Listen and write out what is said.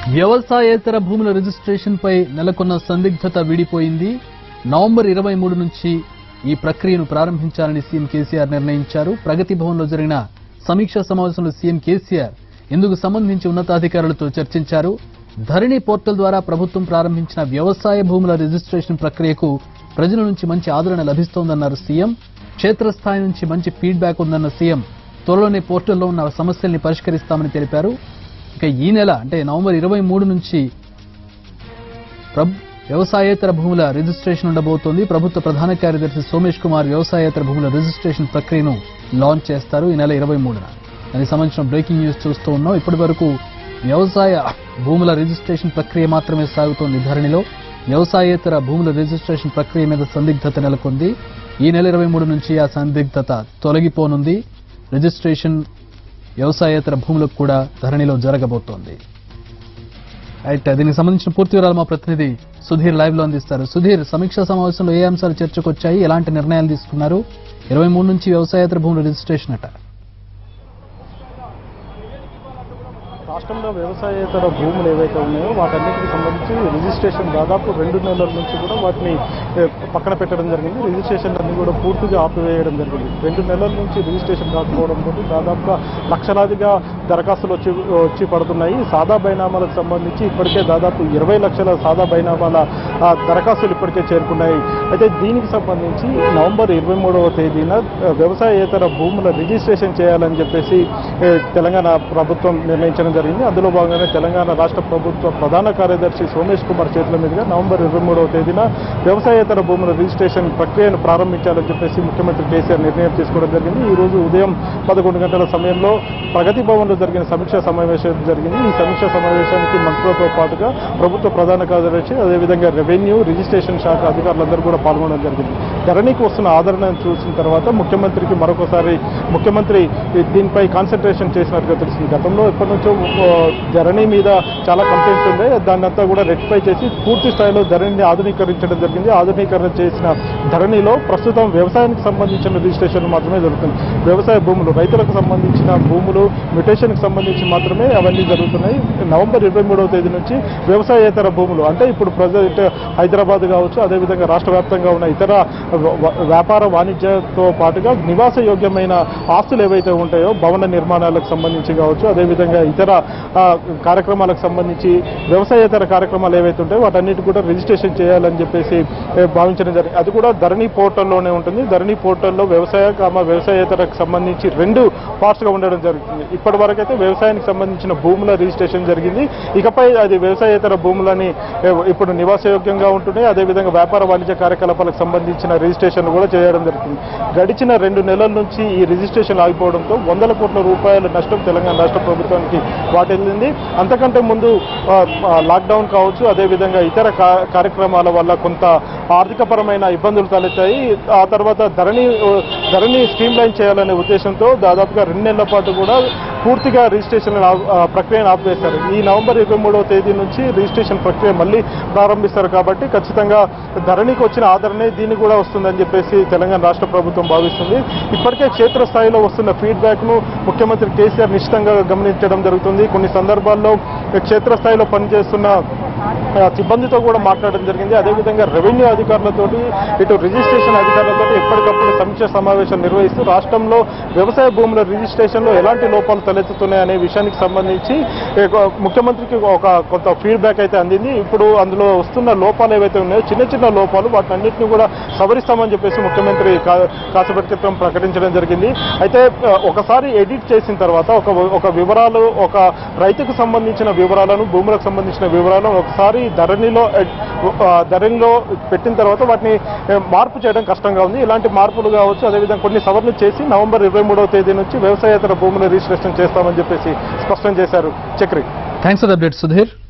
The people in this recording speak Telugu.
వ్యవసాయేతర భూముల రిజిస్ట్రేషన్ పై నెలకొన్న సందిగ్ధత వీడిపోయింది నవంబర్ ఇరవై మూడు నుంచి ఈ ప్రక్రియను ప్రారంభించాలని సీఎం కేసీఆర్ నిర్ణయించారు ప్రగతి భవన్లో జరిగిన సమీక్షా సమావేశంలో సీఎం కేసీఆర్ ఇందుకు సంబంధించి ఉన్నతాధికారులతో చర్చించారు ధరణి పోర్టల్ ద్వారా ప్రభుత్వం ప్రారంభించిన వ్యవసాయ భూముల రిజిస్ట్రేషన్ ప్రక్రియకు ప్రజల నుంచి మంచి ఆదరణ లభిస్తోందన్నారు సీఎం క్షేత్రస్థాయి నుంచి మంచి ఫీడ్బ్యాక్ ఉందన్న సీఎం త్వరలోనే పోర్టల్లో ఉన్న సమస్యల్ని పరిష్కరిస్తామని తెలిపారు ఇక ఈ నెల అంటే నవంబర్ ఇరవై మూడు నుంచి ప్రభు- వ్యవసాయేతర భూముల రిజిస్ట్రేషన్ ఉండబోతోంది ప్రభుత్వ ప్రధాన కార్యదర్శి సోమేష్ కుమార్ వ్యవసాయేతర భూముల రిజిస్ట్రేషన్ ప్రక్రియను లాంచ్ చేస్తారు ఈ నెల ఇరవై మూడున దానికి సంబంధించిన బ్రేకింగ్ న్యూస్ చూస్తూ ఉన్నాం ఇప్పటి వరకు వ్యవసాయ భూముల రిజిస్ట్రేషన్ ప్రక్రియ మాత్రమే సాగుతోంది ధరణిలో వ్యవసాయేతర భూముల రిజిస్ట్రేషన్ ప్రక్రియ మీద సందిగ్ధత నెలకొంది ఈ నెల ఇరవై మూడు నుంచి ఆ సందిగ్ధత తొలగిపోనుంది రిజిస్ట్రేషన్ వ్యవసాయేతర భూములకు కూడా ధరణిలో జరగబోతోంది రైట్ దీనికి సంబంధించిన పూర్తి వివరాలు మా ప్రతినిధి సుధీర్ లైవ్ లో అందిస్తారు సుధీర్ సమీక్షా సమావేశంలో ఏ అంశాలు చర్చకు వచ్చాయి ఎలాంటి నిర్ణయాలు తీసుకున్నారు ఇరవై మూడు నుంచి వ్యవసాయేతర భూముల రిజిస్ట్రేషన్ అట రాష్ట్రంలో వ్యవసాయేతర భూములు ఏవైతే ఉన్నాయో వాటన్నిటికి సంబంధించి రిజిస్ట్రేషన్ దాదాపు రెండు నెలల నుంచి కూడా వాటిని ఏ, పక్కన పెట్టడం జరిగింది రిజిస్ట్రేషన్ అన్ని కూడా పూర్తిగా ఆపివేయడం జరిగింది రెండు నెలల నుంచి రిజిస్ట్రేషన్ కాకపోవడంతో దాదాపుగా లక్షలాదిగా దరఖాస్తులు వచ్చి వచ్చి పడుతున్నాయి సాదా బైనామాలకు సంబంధించి ఇప్పటికే దాదాపు ఇరవై లక్షల సాదా బైనామాల ఆ, దరఖాస్తులు ఇప్పటికే చేరుకున్నాయి అయితే దీనికి సంబంధించి నవంబర్ ఇరవై మూడవ తేదీన ఆ, వ్యవసాయేతర భూముల రిజిస్ట్రేషన్ చేయాలని చెప్పేసి ఏ, తెలంగాణ ప్రభుత్వం నిర్ణయించడం జరిగింది అందులో భాగంగానే తెలంగాణ రాష్ట్ర ప్రభుత్వ ప్రధాన కార్యదర్శి సోమేష్ కుమార్ చేతుల మీదుగా నవంబర్ ఇరవై మూడవ తేదీన వ్యవసాయేతర భూముల రిజిస్ట్రేషన్ ప్రక్రియను ప్రారంభించాలని చెప్పేసి ముఖ్యమంత్రి కేసీఆర్ నిర్ణయం తీసుకోవడం జరిగింది ఈ రోజు ఉదయం పదకొండు గంటల సమయంలో ప్రగతి భవన్లో జరిగిన సమీక్షా సమావేశం జరిగింది ఈ సమీక్షా సమావేశానికి మంత్రులతో పాటుగా ప్రభుత్వ ప్రధాన కార్యదర్శి అదేవిధంగా రెవెన్యూ రిజిస్ట్రేషన్ శాఖ అధికారులందరూ కూడా పాల్గొనడం జరిగింది ధరణికి వస్తున్న ఆదరణను చూసిన తర్వాత ముఖ్యమంత్రికి మరొకసారి ముఖ్యమంత్రి దీనిపై కాన్సన్ట్రేషన్ చేసినట్టుగా తెలిసింది గతంలో ఎప్పటి నుంచో ఆ, ధరణి మీద చాలా కంప్లైంట్స్ ఉన్నాయి దాన్ని అంతా కూడా రెక్టిఫై చేసి పూర్తి స్థాయిలో ధరణిని ఆధునీకరించడం జరిగింది ఆధునీకరణ చేసిన ధరణిలో ప్రస్తుతం వ్యవసాయానికి సంబంధించిన రిజిస్ట్రేషన్ మాత్రమే జరుగుతుంది వ్యవసాయ భూములు రైతులకు సంబంధించిన భూములు మ్యుటేషన్కి సంబంధించి మాత్రమే అవన్నీ జరుగుతున్నాయి నవంబర్ ఇరవై మూడవ తేదీ నుంచి వ్యవసాయేతర భూములు అంటే ఇప్పుడు ప్రజెంట్ హైదరాబాద్ కావచ్చు అదేవిధంగా రాష్ట్ర వ్యాప్తంగా ఉన్న ఇతర వ- వ్యాపార వాణిజ్యతో పాటుగా నివాస యోగ్యమైన ఆస్తులు ఏవైతే ఉంటాయో భవన నిర్మాణాలకు సంబంధించి కావచ్చు అదేవిధంగా ఇతర ఆ, కార్యక్రమాలకు సంబంధించి వ్యవసాయేతర కార్యక్రమాలు ఏవైతే ఉంటాయో వాటన్నిటి కూడా రిజిస్ట్రేషన్ చేయాలని చెప్పేసి ఏ, భావించడం జరిగింది అది కూడా ధరణి పోర్టల్లోనే ఉంటుంది ధరణి పోర్టల్లో వ్యవసాయ కామ వ్యవసాయేతరకు సంబంధించి రెండు పార్ట్స్గా ఉండడం జరుగుతుంది ఇప్పటి వరకు అయితే వ్యవసాయానికి సంబంధించిన భూముల రిజిస్ట్రేషన్ జరిగింది ఇకపై అది వ్యవసాయేతర భూములని ఏ, ఇప్పుడు నివాసయోగ్యంగా ఉంటున్నాయి అదేవిధంగా వ్యాపార వాణిజ్య కార్యకలాపాలకు సంబంధించిన రిజిస్ట్రేషన్ కూడా చేయడం జరుగుతుంది గడిచిన రెండు నెలల నుంచి ఈ రిజిస్ట్రేషన్ ఆగిపోవడంతో వందల కోట్ల రూపాయల నష్టం తెలంగాణ రాష్ట్ర ప్రభుత్వానికి వాటిల్లింది అంతకంటే ముందు ఆ, ఆ, లాక్డౌన్ కావచ్చు అదేవిధంగా ఇతర కా- కార్యక్రమాల వల్ల కొంత ఆర్థికపరమైన ఇబ్బందులు తలెత్తాయి ఆ తర్వాత ధరణి ధరణి స్ట్రీమ్ లైన్ చేయాలనే ఉద్దేశంతో దాదాపుగా రెండు నెలల పాటు కూడా పూర్తిగా రిజిస్ట్రేషన్ ఆ- ఆ ప్రక్రియను ఆపివేశారు ఈ నవంబర్ ఇరవై మూడవ తేదీ నుంచి రిజిస్ట్రేషన్ ప్రక్రియ మళ్ళీ ప్రారంభిస్తారు కాబట్టి ఖచ్చితంగా ధరణికి వచ్చిన ఆదరణే దీన్ని కూడా వస్తుందని చెప్పేసి తెలంగాణ రాష్ట్ర ప్రభుత్వం భావిస్తుంది ఇప్పటికే క్షేత్రస్థాయిలో వస్తున్న ఫీడ్బ్యాక్ను ముఖ్యమంత్రి కేసీఆర్ నిశ్చితంగా గమనించడం జరుగుతుంది కొన్ని సందర్భాల్లో క్షేత్రస్థాయిలో పనిచేస్తున్న ఆ, సిబ్బందితో కూడా మాట్లాడడం జరిగింది అదేవిధంగా రెవెన్యూ అధికారులతోటి ఇటు రిజిస్ట్రేషన్ అధికారులతో ఎప్పటికప్పుడు సమీక్ష సమావేశం నిర్వహిస్తూ రాష్ట్రంలో వ్యవసాయ భూముల రిజిస్ట్రేషన్లో ఎలాంటి లోపాలు తలెత్తుతున్నాయి అనే విషయానికి సంబంధించి ఏ, కొ- ముఖ్యమంత్రికి ఒక కొంత ఫీడ్బ్యాక్ అయితే అందింది ఇప్పుడు అందులో వస్తున్న లోపాలు ఏవైతే ఉన్నాయో చిన్న చిన్న లోపాలు వాటినన్నింటినీ కూడా సవరిస్తామని చెప్పేసి ముఖ్యమంత్రి కా- కాసేపటి క్రితం ప్రకటించడం జరిగింది అయితే ఆ, ఒకసారి ఎడిట్ చేసిన తర్వాత ఒక ఒక వివరాలు ఒక రైతుకు సంబంధించిన వివరాలను భూములకు సంబంధించిన వివరాలను ఒకసారి ధరణిలో ఎడ్- ఆ, ధరణిలో పెట్టిన తర్వాత వాటిని ఏ, మార్పు చేయడం కష్టంగా ఉంది ఇలాంటి మార్పులు కావచ్చు అదేవిధంగా కొన్ని సవరణలు చేసి నవంబర్ ఇరవై మూడవ తేదీ నుంచి వ్యవసాయేతర భూముల రిజిస్ట్రేషన్ చేస్తామని చెప్పేసి స్పష్టం చేశారు Chakri thanks for the update Sudheer